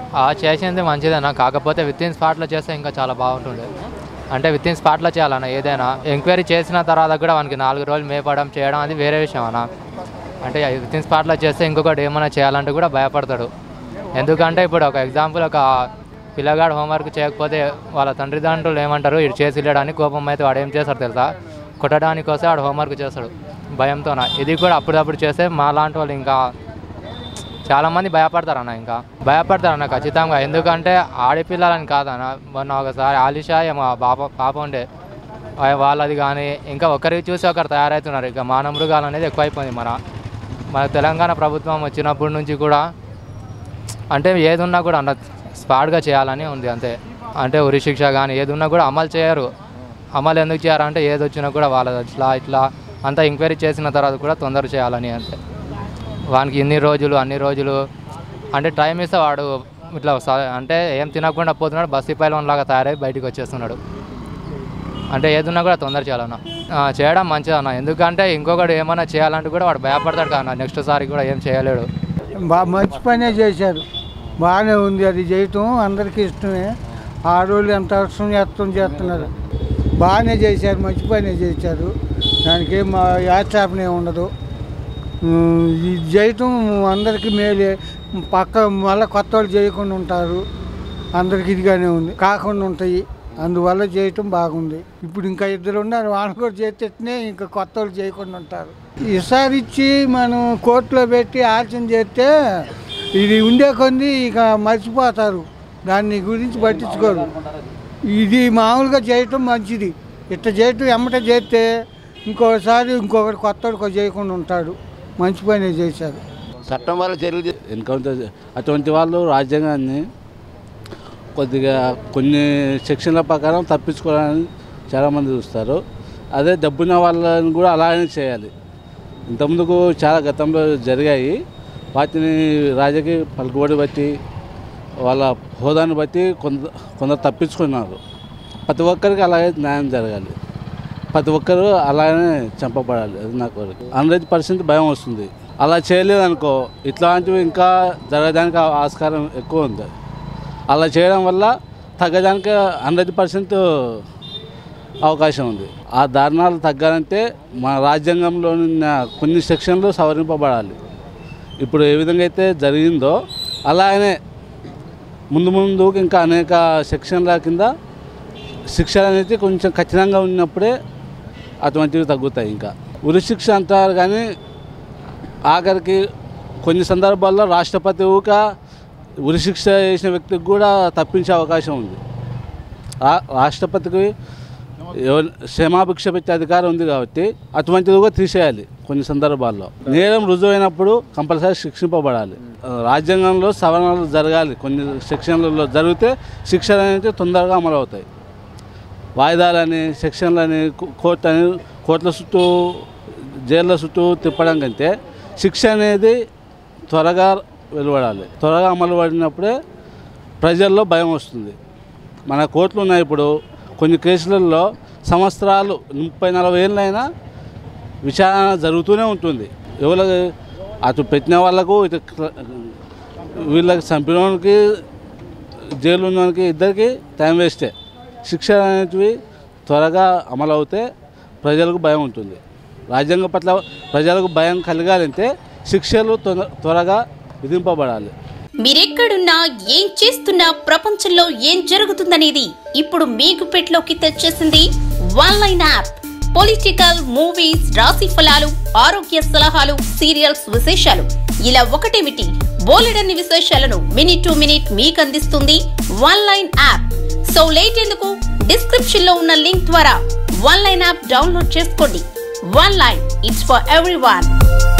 ఆ చేసింది మంచిదేనా కాకపోతే విత్ ఇన్ స్పాట్లో చేస్తే ఇంకా చాలా బాగుంటుండే అంటే విత్ ఇన్ స్పాట్లో చేయాలన్న ఏదైనా ఎంక్వైరీ చేసిన తర్వాత కూడా మనకి నాలుగు రోజులు మేపడం చేయడం అది వేరే విషయం అన్న అంటే విత్ ఇన్ స్పాట్లో చేస్తే ఇంకొకటి ఏమైనా చేయాలంటే కూడా భయపడతాడు ఎందుకంటే ఇప్పుడు ఒక ఎగ్జాంపుల్ ఒక పిల్లగాడు హోంవర్క్ చేయకపోతే వాళ్ళ తండ్రిదండ్రులు ఏమంటారు ఇటు చేసి వెళ్ళడానికి కోపం అయితే వాడు ఏం చేస్తాడు తెలుసా కొట్టడానికి వస్తే వాడు హోంవర్క్ చేస్తాడు భయంతోన ఇది కూడా అప్పుడప్పుడు చేస్తే మా లాంటి వాళ్ళు ఇంకా చాలామంది భయపడతారు అన్న ఇంకా భయపడతారు అన్న ఖచ్చితంగా ఎందుకంటే ఆడపిల్లలని కాదన్న మొన్న ఒకసారి ఆలిషా ఏమో పాప పాప ఉండే వా- వాళ్ళది కానీ ఇంకా ఒకరికి చూసి ఒకరు తయారవుతున్నారు ఇక మానవ మృగాలు అనేది ఎక్కువైపోయింది మన మన తెలంగాణ ప్రభుత్వం వచ్చినప్పటి నుంచి కూడా అంటే ఏది ఉన్నా కూడా అన్న స్పాట్గా చేయాలని ఉంది అంతే అంటే ఉరి శిక్ష కానీ ఏది ఉన్నా కూడా అమలు చేయరు అమలు ఎందుకు చేయాలంటే ఏది వచ్చినా కూడా వాళ్ళ ఇట్లా ఇట్లా అంతా ఎంక్వైరీ చేసిన తర్వాత కూడా తొందర చేయాలని అంతే వానికి ఇన్ని రోజులు అన్ని రోజులు అంటే టైం ఇస్తే వాడు ఇట్లా స- అంటే ఏం తినకుండా పోతున్నాడు బస్సు పైన లాగా తయారై బయటికి వచ్చేస్తున్నాడు అంటే ఏదున్నా కూడా తొందర చేయాలన్న ఆ, చేయడం మంచిదన్న ఎందుకంటే ఇంకొకటి ఏమైనా చేయాలంటే కూడా వాడు భయపడతాడు కదా నెక్స్ట్ సారి కూడా ఏం చేయలేడు బా మంచి పనే చేశారు బాగానే ఉంది అది చేయటం అందరికీ ఇష్టమే ఆడవాళ్ళు ఎంత అవసరం చేస్తాం చేస్తున్నారు బాగానే చేశారు మంచి పనే చేశారు దానికి ఏం మా యాత్రాపనే ఉండదు ఉమ్, ఇది చేయటం అందరికీ మేలే పక్క మళ్ళీ కొత్త వాళ్ళు చేయకుండా ఉంటారు అందరికి ఇదిగానే ఉంది కాకుండా ఉంటాయి అందువల్ల చేయటం బాగుంది ఇప్పుడు ఇంకా ఇద్దరు ఉన్నారు వాళ్ళు కూడా చేస్తేనే ఇంకా కొత్త వాళ్ళు చేయకుండా ఉంటారు ఈసారి ఇచ్చి మనం కోర్టులో పెట్టి ఆలోచన చేస్తే ఇది ఉండే కొంది ఇక మర్చిపోతారు దాన్ని గురించి పట్టించుకోరు ఇది మామూలుగా చేయటం మంచిది ఇట్లా చేయటం ఎమ్మట చేస్తే ఇంకోసారి ఇంకొకటి కొత్తడికి చేయకుండా ఉంటాడు మంచి పనే చేశారు చట్టం వల్ల చర్యలు తీ- ఎన్కౌంటర్ అటువంటి వాళ్ళు రాజ్యాంగాన్ని కొద్దిగా కొన్ని సెక్షన్ల ప్రకారం తప్పించుకోవాలని చాలామంది చూస్తారు అదే డబ్బున్న వాళ్ళని కూడా అలానే చేయాలి ఇంతకుముందుకు చాలా గతంలో జరిగాయి వాటిని రాజకీయ పలుకుబడి బట్టి వాళ్ళ హోదాను బట్టి కొంత కొందరు తప్పించుకున్నారు ప్రతి ఒక్కరికి అలాగే న్యాయం జరగాలి ప్రతి ఒక్కరు అలానే చంపబడాలి అది నా కోరిక హండ్రెడ్ పర్సెంట్ భయం వస్తుంది అలా చేయలేదనుకో ఇట్లాంటివి ఇంకా జరగడానికి ఆ- ఆస్కారం ఎక్కువ ఉంది అలా చేయడం వల్ల తగ్గడానికి హండ్రెడ్ పర్సెంట్ అవకాశం ఉంది ఆ దారుణాలు తగ్గాలంటే మన రాజ్యాంగంలో ఉన్న కొన్ని సెక్షన్లు సవరింపబడాలి ఇప్పుడు ఏ విధంగా అయితే జరిగిందో అలానే ముందు ముందు ఇంకా అనేక సెక్షన్ల కింద శిక్షలు అనేది కొంచెం కఠినంగా ఉన్నప్పుడే అటువంటివి తగ్గుతాయి ఇంకా ఉరి శిక్ష అంటారు కానీ ఆఖరికి కొన్ని సందర్భాల్లో రాష్ట్రపతి ఊక ఉరిశిక్ష చేసిన వ్యక్తికి కూడా తప్పించే అవకాశం ఉంది రా- రాష్ట్రపతికి ఎవ- క్షమాభిక్ష పెట్టే అధికారం ఉంది కాబట్టి అటువంటిది కూడా తీసేయాలి కొన్ని సందర్భాల్లో నేరం రుజువైనప్పుడు కంపల్సరీ శిక్షింపబడాలి ఆ, రాజ్యాంగంలో సవరణలు జరగాలి కొన్ని సెక్షన్లలో జరిగితే శిక్షలు అనేది తొందరగా అమలు అవుతాయి వాయిదాలని సెక్షన్లని కో- కోర్టు అని కోర్టుల చుట్టూ జైళ్ళ చుట్టూ తిప్పడం కంటే శిక్ష అనేది త్వరగా వెలువడాలి త్వరగా అమలు పడినప్పుడే ప్రజల్లో భయం వస్తుంది మన కోర్టులు ఉన్నాయి ఇప్పుడు కొన్ని కేసులలో సంవత్సరాలు ముప్పై నలభై ఏళ్ళైనా విచారణ జరుగుతూనే ఉంటుంది ఎవరు అటు పెట్టిన వాళ్ళకు ఇటు క్ల- వీళ్ళకి చంపినోనికి జైలు ఉన్నోనికి ఇద్దరికి టైం వేస్టే శిక్ష అనేటివి త్వరగా అమలు అవుతే ప్రజలకు భయం ఉంటుంది రాజ్యాంగ పట్ల ప్రజలకు భయం కలగాలంటే శిక్షలు తొంద- త్వరగా విధింపబడాలి మీరెక్కడున్నా ఏం చేస్తున్నా ప్రపంచంలో ఏం జరుగుతుందనేది ఇప్పుడు మీకు పెట్లోకి తెచ్చేసింది one line app political movies రాశి ఫలాలు ఆరోగ్య సలహాలు సీరియల్స్ విశేషాలు ఇలా ఒకటేమిటి బోలెడన్ని విశేషాలను మినిట్ టు మినిట్ మీకు అందిస్తుంది one line app so late ఎందుకు డిస్క్రిప్షన్ లో ఉన్న లింక్ ద్వారా వన్ లైన్ యాప్ డౌన్లోడ్ చేసుకోండి one line it's for every